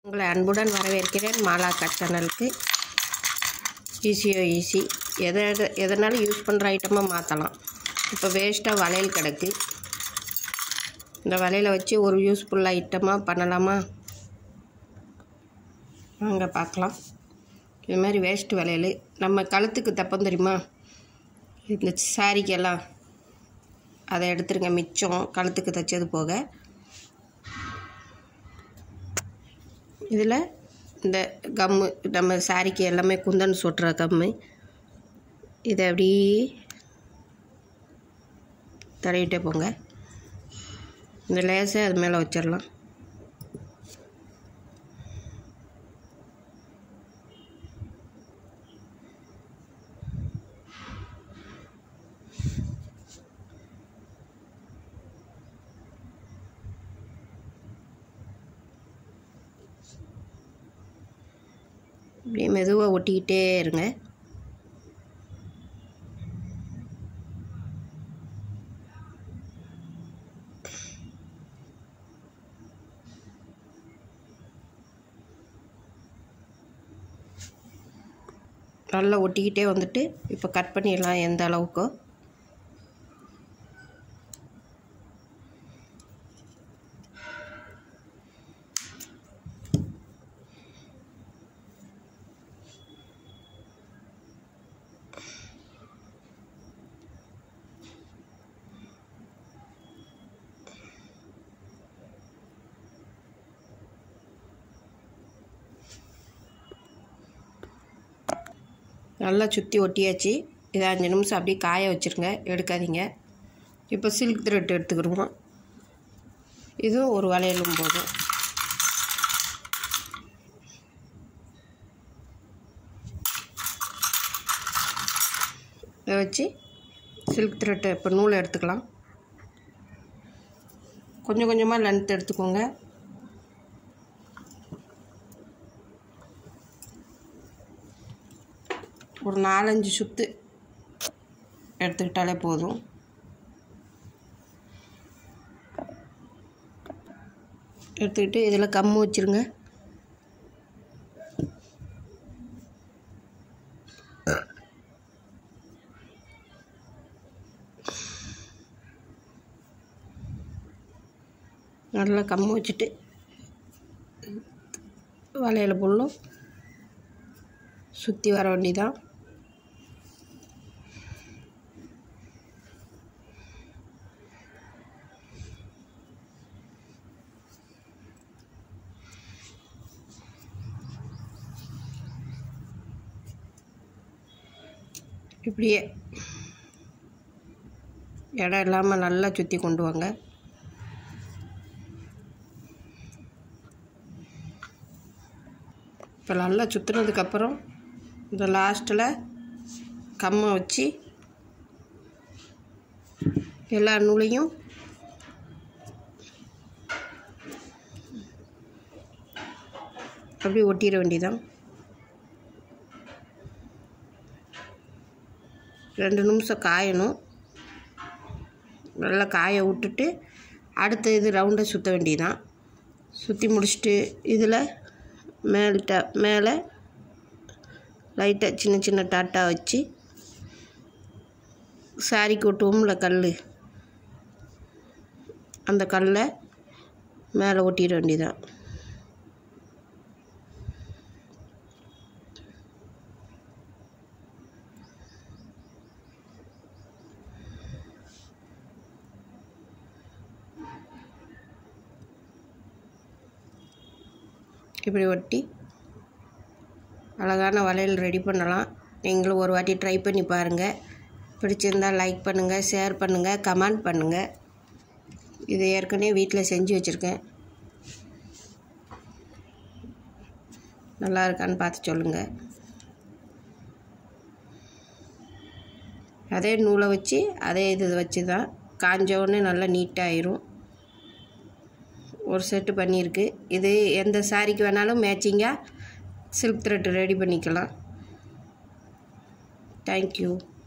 உங்களை அன்புடன் வரவேற்கிறேன் மாலாக்கா சேனலுக்கு ஈஸியோ ஈஸி எதை எதை எதனாலும் யூஸ் பண்ணுற ஐட்டமாக மாற்றலாம் இப்போ வேஸ்ட்டாக வளையல் கிடக்கு இந்த வளையலை வச்சு ஒரு யூஸ்ஃபுல் ஐட்டமாக பண்ணலாமா வாங்க பார்க்கலாம் இது மாதிரி வேஸ்ட் வளையல் நம்ம கழுத்துக்கு தப்பம் தெரியுமா இந்த சாரிக்கெல்லாம் அதை எடுத்துருங்க மிச்சம் கழுத்துக்கு தைச்சது போக இதில் இந்த கம்மு நம்ம சாரிக்கு எல்லாமே குந்தன் சுட்டுற கம்மு இதை அப்படி தடவிட்டே போங்க இந்த லேசை அது மேலே வச்சிடலாம் அப்படியே மெதுவாக ஒட்டிக்கிட்டே இருங்க நல்லா ஒட்டிக்கிட்டே வந்துட்டு இப்போ கட் பண்ணிடலாம் எந்த அளவுக்கோ நல்லா சுற்றி ஒட்டியாச்சு இதை அஞ்சு நிமிஷம் அப்படியே காய வச்சுருங்க எடுக்காதீங்க இப்போ சில்க் த்ரெட் எடுத்துக்கிடுவோம் இதுவும் ஒரு வளையலும் போதும் இதை வச்சு சில்க் த்ரெட்டை இப்போ நூலை எடுத்துக்கலாம் கொஞ்சம் கொஞ்சமாக லென்த் எடுத்துக்கோங்க ஒரு நாலஞ்சு சுத்து எடுத்துக்கிட்டாலே போதும் எடுத்துக்கிட்டு இதில் கம்மு வச்சுருங்க நல்லா கம்மு வச்சுட்டு வளையல புல்லும் சுற்றி வர வேண்டியதான் இப்படியே இடம் இல்லாமல் நல்லா சுற்றி கொண்டு வாங்க இப்போ நல்லா சுற்றுனதுக்கப்புறம் இந்த லாஸ்ட்டில் கம்மை வச்சு எல்லா நூலையும் அப்படியே ஒட்டிட வேண்டியதான் ரெண்டு நிமிஷம் காயணும் நல்லா காய விட்டுட்டு அடுத்த இது ரவுண்டை சுற்ற வேண்டியதான் சுற்றி முடிச்சுட்டு இதில் மேல்ட்ட மேலே லைட்டாக சின்ன சின்ன டாட்டா வச்சு சாரி கொட்டுவோம்ல கல் அந்த கல்லை மேலே ஒட்டிட வேண்டியதான் இப்படி ஒட்டி அழகான வளையல் ரெடி பண்ணலாம் நீங்களும் ஒரு வாட்டி ட்ரை பண்ணி பாருங்கள் பிடிச்சிருந்தால் லைக் பண்ணுங்கள் ஷேர் பண்ணுங்கள் கமெண்ட் பண்ணுங்கள் இது ஏற்கனவே வீட்டில் செஞ்சு வச்சுருக்கேன் நல்லா இருக்கான்னு பார்த்து சொல்லுங்கள் அதே நூலை வச்சு அதே இது வச்சு தான் காஞ்ச உடனே நல்லா நீட்டாகிரும் ஒரு செட்டு பண்ணியிருக்கு இது எந்த சாரிக்கு வேணாலும் மேட்சிங்காக சில்க் த்ரெட் ரெடி பண்ணிக்கலாம் தேங்க்யூ